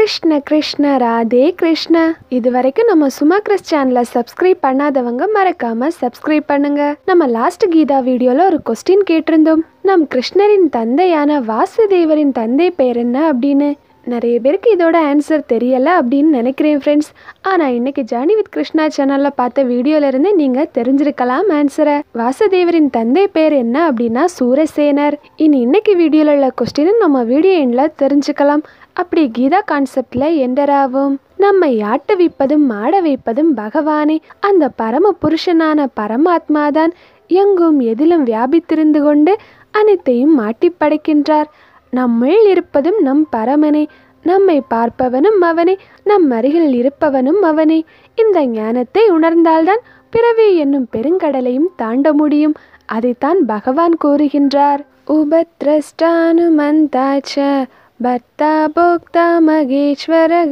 கிருஷ்ண கிருஷ்ண ராதே கிருஷ்ண இது வரைக்கும் நம்ம சும்மா கிறிஸ் சேனலை சப்ஸ்கிரைப் பண்ணாதவங்க மறக்காம சப்ஸ்கிரைப் பண்ணுங்க நம்ம லாஸ்ட் கீதா வீடியோல ஒரு கொஸ்டின் கேட்டிருந்தோம் நம் கிருஷ்ணரின் தந்தையான வாசுதேவரின் தந்தை பேர் என்ன அப்படின்னு நிறைய பேருக்கு இதோட ஆன்சர் தெரியல அப்படின்னு நினைக்கிறேன் ஃப்ரெண்ட்ஸ் ஆனால் இன்னைக்கு ஜானி வித் கிருஷ்ணா சேனலில் பார்த்த வீடியோலேருந்து நீங்கள் தெரிஞ்சிருக்கலாம் ஆன்சரை வாசுதேவரின் தந்தை பேர் என்ன அப்படின்னா சூரசேனர் இனி இன்னைக்கு வீடியோவில் உள்ள கொஸ்டினை நம்ம வீடியோ எண்ணில் தெரிஞ்சுக்கலாம் அப்படி கீதா கான்செப்டில் எண்டராகும் நம்மை ஆட்ட வைப்பதும் ஆட வைப்பதும் பகவானே அந்த பரம புருஷனான பரமாத்மாதான் எங்கும் எதிலும் வியாபித்திருந்து கொண்டு அனைத்தையும் மாட்டி படைக்கின்றார் நம்முள் இருப்பதும் நம் பரமனே நம்மை பார்ப்பவனும் அவனே நம் அருகில் இருப்பவனும் அவனே இந்த ஞானத்தை உணர்ந்தால்தான் பிறவி என்னும் பெருங்கடலையும் தாண்ட முடியும் அதைத்தான் பகவான் கூறுகின்றார் உபத்ரஷ்டானுமந்தாச்ச பர்த்தா போக்தா மகேஸ்வரக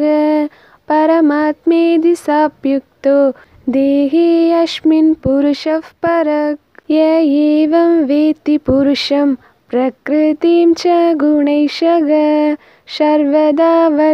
பரமாத்மேதி சாப்யுக்தோ தேகே அஸ்மின் புருஷः பரக் ய ஏவம் வேத்தி புருஷம் प्रकृतिं च गुणैषग सर्वदा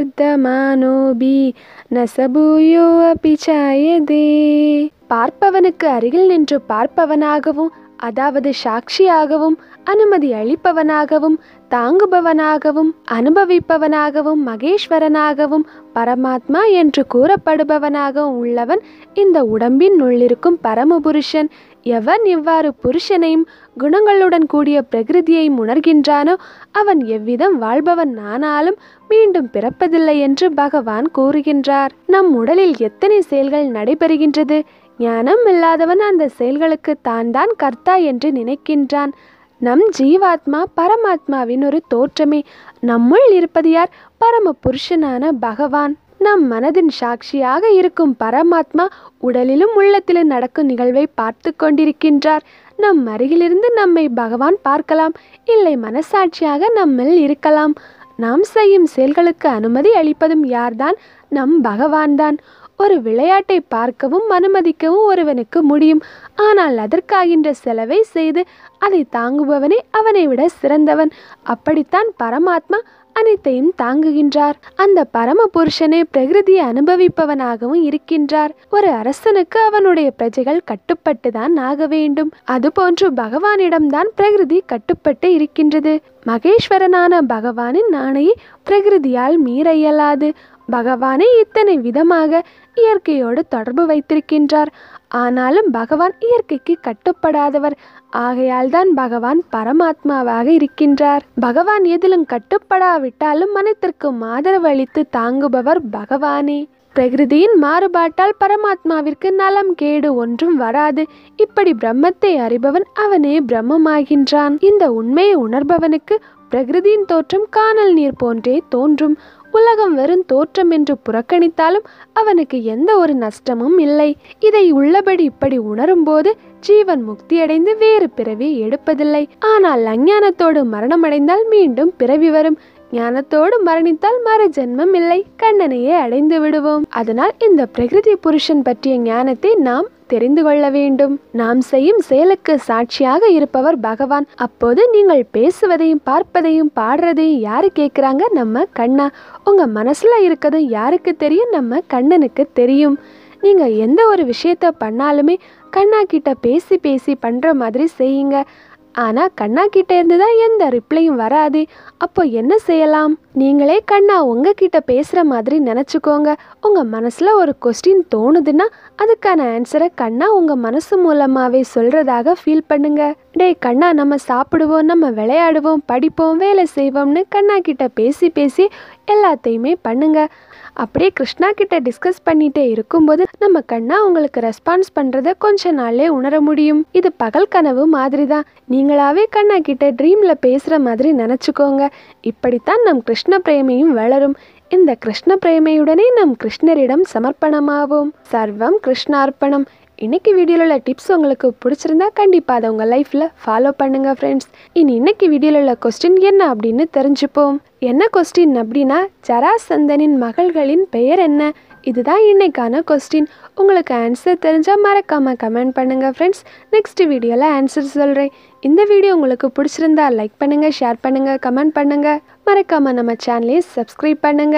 वर्धमानोऽपि न स भूयो अपि चायदे பார்ப்பவனுக்கு அருகில் நின்று பார்ப்பவனாகவும் அதாவது சாட்சியாகவும் அனுமதி அளிப்பவனாகவும் தாங்குபவனாகவும் அனுபவிப்பவனாகவும் மகேஸ்வரனாகவும் பரமாத்மா என்று கூறப்படுபவனாகவும் உள்ளவன் இந்த உடம்பின் உள்ளிருக்கும் பரமபுருஷன் எவன் இவ்வாறு புருஷனையும் குணங்களுடன் கூடிய பிரகிருதியையும் உணர்கின்றானோ அவன் எவ்விதம் வாழ்பவன் ஆனாலும் மீண்டும் பிறப்பதில்லை என்று பகவான் கூறுகின்றார் நம் உடலில் எத்தனை செயல்கள் நடைபெறுகின்றது ஞானம் இல்லாதவன் அந்த செயல்களுக்கு தான் தான் கர்த்தா என்று நினைக்கின்றான் நம் ஜீவாத்மா பரமாத்மாவின் ஒரு தோற்றமே நம்முள் இருப்பது யார் பரம புருஷனான பகவான் நம் மனதின் சாட்சியாக இருக்கும் பரமாத்மா உடலிலும் உள்ளத்திலும் நடக்கும் நிகழ்வை பார்த்து கொண்டிருக்கின்றார் நம் அருகிலிருந்து நம்மை பகவான் பார்க்கலாம் இல்லை மனசாட்சியாக நம்மில் இருக்கலாம் நாம் செய்யும் செயல்களுக்கு அனுமதி அளிப்பதும் யார்தான் நம் பகவான்தான் ஒரு விளையாட்டை பார்க்கவும் அனுமதிக்கவும் ஒருவனுக்கு முடியும் ஆனால் அதற்காகின்ற செலவை செய்து அதை தாங்குபவனே அவனை விட சிறந்தவன் அப்படித்தான் பரமாத்மா அனைத்தையும் தாங்குகின்றார் அந்த பரம புருஷனே பிரகிருதியை அனுபவிப்பவனாகவும் இருக்கின்றார் ஒரு அரசனுக்கு அவனுடைய பிரஜைகள் கட்டுப்பட்டுதான் ஆக வேண்டும் அதுபோன்று பகவானிடம்தான் பிரகிருதி கட்டுப்பட்டு இருக்கின்றது மகேஸ்வரனான பகவானின் நாணையை பிரகிருதியால் மீற இயலாது பகவானே இத்தனை விதமாக இயற்கையோடு தொடர்பு வைத்திருக்கின்றார் ஆனாலும் பகவான் இயற்கைக்கு கட்டுப்படாதவர் ஆகையால் தான் பகவான் பரமாத்மாவாக இருக்கின்றார் பகவான் எதிலும் கட்டுப்படாவிட்டாலும் மனத்திற்கும் ஆதரவு அளித்து தாங்குபவர் பகவானே பிரகிருதியின் மாறுபாட்டால் பரமாத்மாவிற்கு நலம் கேடு ஒன்றும் வராது இப்படி பிரம்மத்தை அறிபவன் அவனே பிரம்மமாகின்றான் இந்த உண்மையை உணர்பவனுக்கு பிரகிருதியின் தோற்றம் காணல் நீர் போன்றே தோன்றும் உலகம் வெறும் தோற்றம் என்று புறக்கணித்தாலும் அவனுக்கு எந்த ஒரு நஷ்டமும் இல்லை இதை உள்ளபடி இப்படி உணரும்போது ஜீவன் முக்தியடைந்து வேறு பிறவி எடுப்பதில்லை ஆனால் அஞ்ஞானத்தோடு மரணமடைந்தால் மீண்டும் பிறவி வரும் ஞானத்தோடு மரணித்தால் மறு ஜென்மம் இல்லை கண்ணனையே அடைந்து விடுவோம் அதனால் இந்த பிரகிருதி புருஷன் பற்றிய ஞானத்தை நாம் தெரிந்து கொள்ள வேண்டும் நாம் செய்யும் செயலுக்கு சாட்சியாக இருப்பவர் பகவான் அப்போது நீங்கள் பேசுவதையும் பார்ப்பதையும் பாடுறதையும் யாரு கேட்குறாங்க நம்ம கண்ணா உங்க மனசுல இருக்கிறதும் யாருக்கு தெரியும் நம்ம கண்ணனுக்கு தெரியும் நீங்க எந்த ஒரு விஷயத்த பண்ணாலுமே கண்ணா கிட்ட பேசி பேசி பண்ற மாதிரி செய்யுங்க ஆனால் கண்ணா கிட்ட இருந்து தான் எந்த ரிப்ளையும் வராது அப்போ என்ன செய்யலாம் நீங்களே கண்ணா உங்ககிட்ட பேசுகிற மாதிரி நினச்சிக்கோங்க உங்கள் மனசில் ஒரு கொஸ்டின் தோணுதுன்னா அதுக்கான ஆன்சரை கண்ணா உங்கள் மனசு மூலமாகவே சொல்கிறதாக ஃபீல் பண்ணுங்க டேய் கண்ணா நம்ம சாப்பிடுவோம் நம்ம விளையாடுவோம் படிப்போம் வேலை செய்வோம்னு கண்ணா கிட்ட பேசி பேசி எல்லாத்தையுமே பண்ணுங்க அப்படியே கிருஷ்ணா கிட்ட டிஸ்கஸ் பண்ணிட்டே இருக்கும்போது நம்ம கண்ணா உங்களுக்கு ரெஸ்பான்ஸ் பண்றத கொஞ்ச நாள்லே உணர முடியும் இது பகல் கனவு மாதிரி தான் நீங்களாவே கண்ணா கிட்ட ட்ரீம்ல பேசுற மாதிரி நினைச்சுக்கோங்க இப்படித்தான் நம் கிருஷ்ண பிரேமையும் வளரும் இந்த கிருஷ்ண பிரேமையுடனே நம் கிருஷ்ணரிடம் சமர்ப்பணமாவோம் சர்வம் கிருஷ்ணார்ப்பணம் இன்னைக்கு வீடியோவில் உள்ள டிப்ஸ் உங்களுக்கு பிடிச்சிருந்தா கண்டிப்பாக அதை உங்கள் லைஃப்பில் ஃபாலோ பண்ணுங்க ஃப்ரெண்ட்ஸ் இனி இன்னைக்கு வீடியோவில் உள்ள கொஸ்டின் என்ன அப்படின்னு தெரிஞ்சுப்போம் என்ன கொஸ்டின் அப்படின்னா ஜராசந்தனின் மகள்களின் பெயர் என்ன இதுதான் இன்னைக்கான கொஸ்டின் உங்களுக்கு ஆன்சர் தெரிஞ்சால் மறக்காமல் கமெண்ட் பண்ணுங்கள் ஃப்ரெண்ட்ஸ் நெக்ஸ்ட் வீடியோவில் ஆன்சர் சொல்கிறேன் இந்த வீடியோ உங்களுக்கு பிடிச்சிருந்தா லைக் பண்ணுங்கள் ஷேர் பண்ணுங்கள் கமெண்ட் பண்ணுங்கள் மறக்காமல் நம்ம சேனலையும் சப்ஸ்கிரைப் பண்ணுங்கள்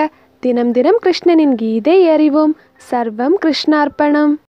தினம் தினம் கிருஷ்ணனின் கீதை அறிவோம் சர்வம் கிருஷ்ணார்ப்பணம்